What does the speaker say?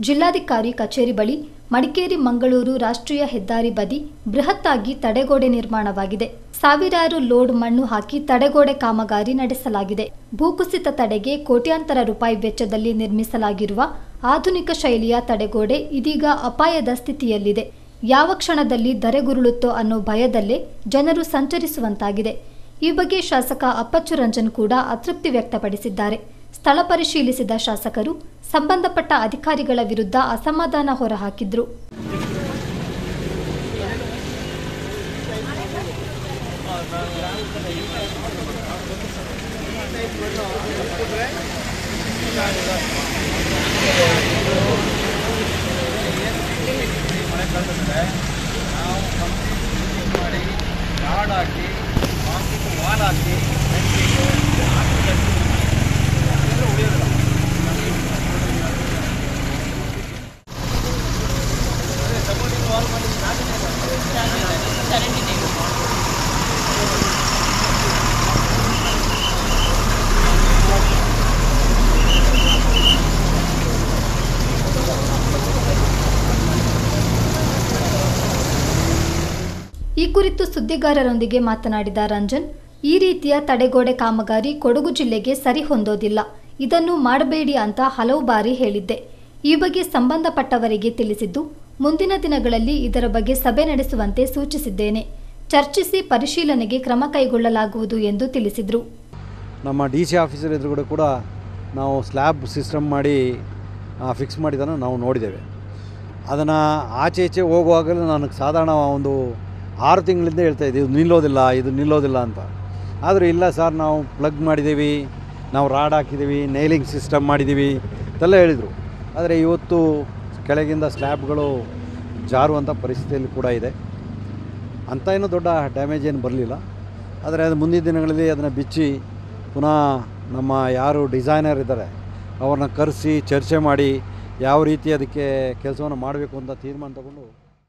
ಜಿಲ್ಲಾಧಿಕಾರಿ ಕಚೇರಿ ಬಳಿ ಮಡಿಕೇರಿ ಮಂಗಳೂರು ರಾಷ್ಟ್ರೀಯ ಹೆದ್ದಾರಿ ಬದಿ ಬೃಹತ್ತಾಗಿ ತಡೆಗೋಡೆ ನಿರ್ಮಾಣವಾಗಿದೆ ಸಾವಿರಾರು ಲೋಡ್ ಮಣ್ಣು ಹಾಕಿ ತಡೆಗೋಡೆ ಕಾಮಗಾರಿ ನಡೆಸಲಾಗಿದೆ ಭೂಕುಸಿತ ತಡೆಗೆ ಕೋಟ್ಯಾಂತರ ರೂಪಾಯಿ ವೆಚ್ಚದಲ್ಲಿ ನಿರ್ಮಿಸಲಾಗಿರುವ ಆಧುನಿಕ ಶೈಲಿಯ ತಡೆಗೋಡೆ ಇದೀಗ ಅಪಾಯದ ಸ್ಥಿತಿಯಲ್ಲಿದೆ ಯಾವ ಕ್ಷಣದಲ್ಲಿ ಧರೆಗುರುಳುತ್ತೋ ಅನ್ನೋ ಭಯದಲ್ಲೇ ಜನರು ಸಂಚರಿಸುವಂತಾಗಿದೆ ಈ ಬಗ್ಗೆ ಶಾಸಕ ಅಪ್ಪಚ್ಚು ರಂಜನ್ ಕೂಡ ಅತೃಪ್ತಿ ವ್ಯಕ್ತಪಡಿಸಿದ್ದಾರೆ ಸ್ಥಳ ಪರಿಶೀಲಿಸಿದ ಶಾಸಕರು ಸಂಬಂಧಪಟ್ಟ ಅಧಿಕಾರಿಗಳ ವಿರುದ್ಧ ಅಸಮಾಧಾನ ಹೊರಹಾಕಿದ್ರು ಮಾಡಿ ರಾಡ್ ಹಾಕಿ ಕಾಂಕ್ರೀಟ್ ವಾಲ್ ಹಾಕಿ ಉಳಿಯೋದಿಲ್ಲ ಸಪೋರ್ಟಿಂಗ್ ವಾಲ್ ಮಾಡಿ ಈ ಕುರಿತು ಸುದ್ದಿಗಾರರೊಂದಿಗೆ ಮಾತನಾಡಿದ ರಂಜನ್ ಈ ರೀತಿಯ ತಡೆಗೋಡೆ ಕಾಮಗಾರಿ ಕೊಡಗು ಜಿಲ್ಲೆಗೆ ಸರಿ ಹೊಂದೋದಿಲ್ಲ ಇದನ್ನು ಮಾಡಬೇಡಿ ಅಂತ ಹಲವು ಬಾರಿ ಹೇಳಿದ್ದೆ ಈ ಬಗ್ಗೆ ಸಂಬಂಧಪಟ್ಟವರಿಗೆ ತಿಳಿಸಿದ್ದು ಮುಂದಿನ ದಿನಗಳಲ್ಲಿ ಇದರ ಬಗ್ಗೆ ಸಭೆ ನಡೆಸುವಂತೆ ಸೂಚಿಸಿದ್ದೇನೆ ಚರ್ಚಿಸಿ ಪರಿಶೀಲನೆಗೆ ಕ್ರಮ ಕೈಗೊಳ್ಳಲಾಗುವುದು ಎಂದು ತಿಳಿಸಿದರು ನಮ್ಮ ಡಿ ಸಿ ಆಫೀಸರ್ ಎದುರುಗಡೆ ಕೂಡ ನಾವು ಸ್ಲ್ಯಾಬ್ ಸಿಸ್ಟಮ್ ಮಾಡಿ ಫಿಕ್ಸ್ ಮಾಡಿದ್ದನ್ನು ನಾವು ನೋಡಿದ್ದೇವೆ ಅದನ್ನು ಆಚೆ ಈಚೆ ಹೋಗುವಾಗಲೂ ನನಗೆ ಸಾಧಾರಣ ಒಂದು ಆರು ತಿಂಗಳಿಂದ ಹೇಳ್ತಾ ಇದ್ದೀವಿ ಇದು ನಿಲ್ಲೋದಿಲ್ಲ ಇದು ನಿಲ್ಲೋದಿಲ್ಲ ಅಂತ ಆದರೆ ಇಲ್ಲ ಸರ್ ನಾವು ಪ್ಲಗ್ ಮಾಡಿದ್ದೀವಿ ನಾವು ರಾಡ್ ಹಾಕಿದ್ದೀವಿ ನೈಲಿಂಗ್ ಸಿಸ್ಟಮ್ ಮಾಡಿದ್ದೀವಿ ಅಂತೆಲ್ಲ ಹೇಳಿದರು ಆದರೆ ಇವತ್ತು ಕೆಳಗಿಂದ ಸ್ಲ್ಯಾಬ್ಗಳು ಜಾರುವಂಥ ಪರಿಸ್ಥಿತಿಯಲ್ಲಿ ಕೂಡ ಇದೆ ಅಂಥ ಏನೂ ದೊಡ್ಡ ಡ್ಯಾಮೇಜ್ ಏನು ಬರಲಿಲ್ಲ ಆದರೆ ಅದು ಮುಂದಿನ ದಿನಗಳಲ್ಲಿ ಅದನ್ನು ಬಿಚ್ಚಿ ಪುನಃ ನಮ್ಮ ಯಾರು ಡಿಸೈನರ್ ಇದ್ದಾರೆ ಅವ್ರನ್ನ ಕರೆಸಿ ಚರ್ಚೆ ಮಾಡಿ ಯಾವ ರೀತಿ ಅದಕ್ಕೆ ಕೆಲಸವನ್ನು ಮಾಡಬೇಕು ಅಂತ ತೀರ್ಮಾನ ತಗೊಂಡು